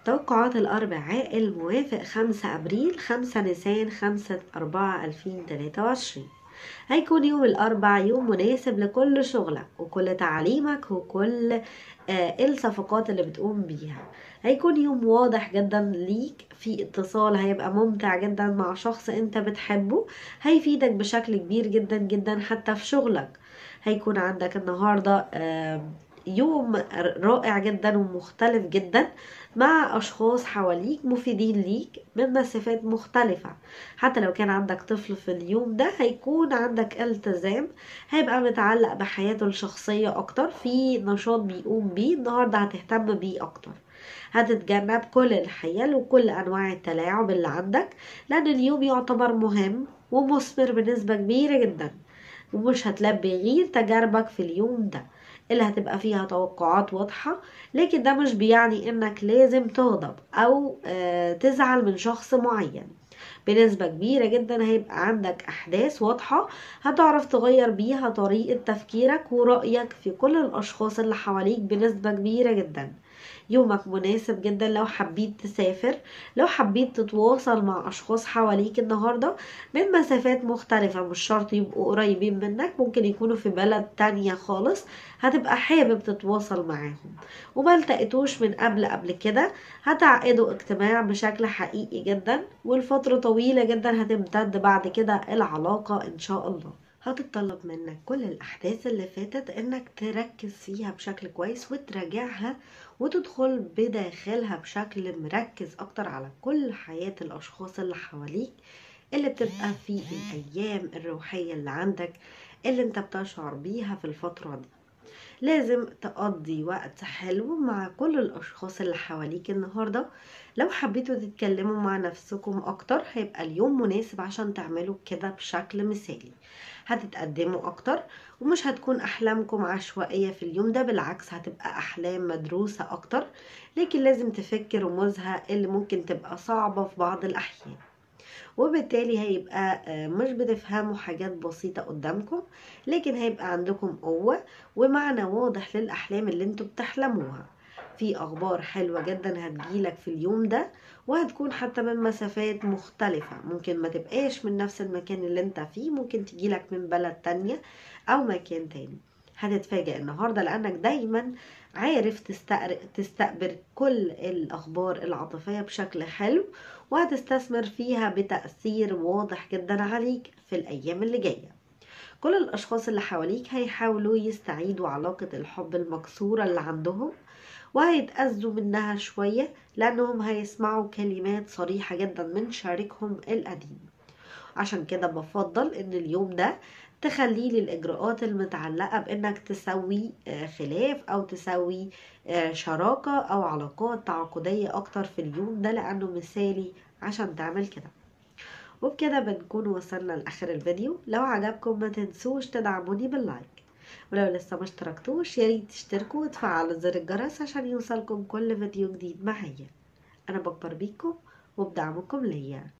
توقعات الأربع عائل موافق خمسة أبريل خمسة نيسان خمسة أربعة ألفين تلاتة وعشرين هيكون يوم الأربع يوم مناسب لكل شغلك وكل تعليمك وكل آه الصفقات اللي بتقوم بيها هيكون يوم واضح جدا ليك في اتصال هيبقى ممتع جدا مع شخص انت بتحبه هيفيدك بشكل كبير جدا جدا حتى في شغلك هيكون عندك النهارده آه يوم رائع جدا ومختلف جدا مع أشخاص حواليك مفيدين ليك من مسافات مختلفة حتى لو كان عندك طفل في اليوم ده هيكون عندك التزام هيبقى متعلق بحياته الشخصية أكتر في نشاط بيقوم بيه النهاردة هتهتم بيه أكتر هتتجنب كل الحيل وكل أنواع التلاعب اللي عندك لأن اليوم يعتبر مهم ومثمر بنسبة كبيرة جدا ومش هتلبي غير تجاربك في اليوم ده اللي هتبقى فيها توقعات واضحة لكن ده مش بيعني انك لازم تغضب او آه تزعل من شخص معين بنسبة كبيرة جدا هيبقى عندك أحداث واضحة هتعرف تغير بيها طريقة تفكيرك ورأيك في كل الأشخاص اللي حواليك بنسبة كبيرة جدا يومك مناسب جدا لو حبيت تسافر لو حبيت تتواصل مع أشخاص حواليك النهاردة من مسافات مختلفة مش شرط يبقوا قريبين منك ممكن يكونوا في بلد تانية خالص هتبقى حابب تتواصل معاهم وما التقيتوش من قبل قبل كده هتعقدوا اجتماع بشكل حقيقي جدا والفترة طويلة جدا هتمتد بعد كده العلاقة إن شاء الله هتتطلب منك كل الأحداث اللي فاتت إنك تركز فيها بشكل كويس وتراجعها وتدخل بداخلها بشكل مركز أكتر على كل حياة الأشخاص اللي حواليك اللي بتبقى في الأيام الروحية اللي عندك اللي انت بتشعر بيها في الفترة دي لازم تقضي وقت حلو مع كل الأشخاص اللي حواليك النهاردة لو حبيتوا تتكلموا مع نفسكم أكتر هيبقى اليوم مناسب عشان تعملوا كده بشكل مثالي هتتقدموا أكتر ومش هتكون أحلامكم عشوائية في اليوم ده بالعكس هتبقى أحلام مدروسة أكتر لكن لازم تفكر رموزها اللي ممكن تبقى صعبة في بعض الأحيان وبالتالي هيبقى مش بتفهموا حاجات بسيطة قدامكم لكن هيبقى عندكم قوة ومعنى واضح للأحلام اللي انتوا بتحلموها في أخبار حلوة جدا هتجيلك في اليوم ده وهتكون حتى من مسافات مختلفة ممكن ما تبقاش من نفس المكان اللي انت فيه ممكن تجيلك من بلد تانية أو مكان تاني هتتفاجئ النهاردة لأنك دايما عارف تستقبل كل الأخبار العاطفية بشكل حلو وهتستثمر فيها بتأثير واضح جدا عليك في الأيام اللي جاية كل الأشخاص اللي حواليك هيحاولوا يستعيدوا علاقة الحب المكسورة اللي عندهم وهيتأذوا منها شوية لأنهم هيسمعوا كلمات صريحة جدا من شريكهم القديم عشان كده بفضل ان اليوم ده تخليه للإجراءات المتعلقة بإنك تسوي خلاف أو تسوي شراكة أو علاقات تعاقدية أكتر في اليوم ده لأنه مثالي عشان تعمل كده وبكده بنكون وصلنا لآخر الفيديو لو عجبكم ما تنسوش تدعموني باللايك ولو لسه ما اشتركتوش ياريت تشتركوا وتفعلوا زر الجرس عشان يوصلكم كل فيديو جديد معايا أنا بكبر بيكم وبدعمكم ليا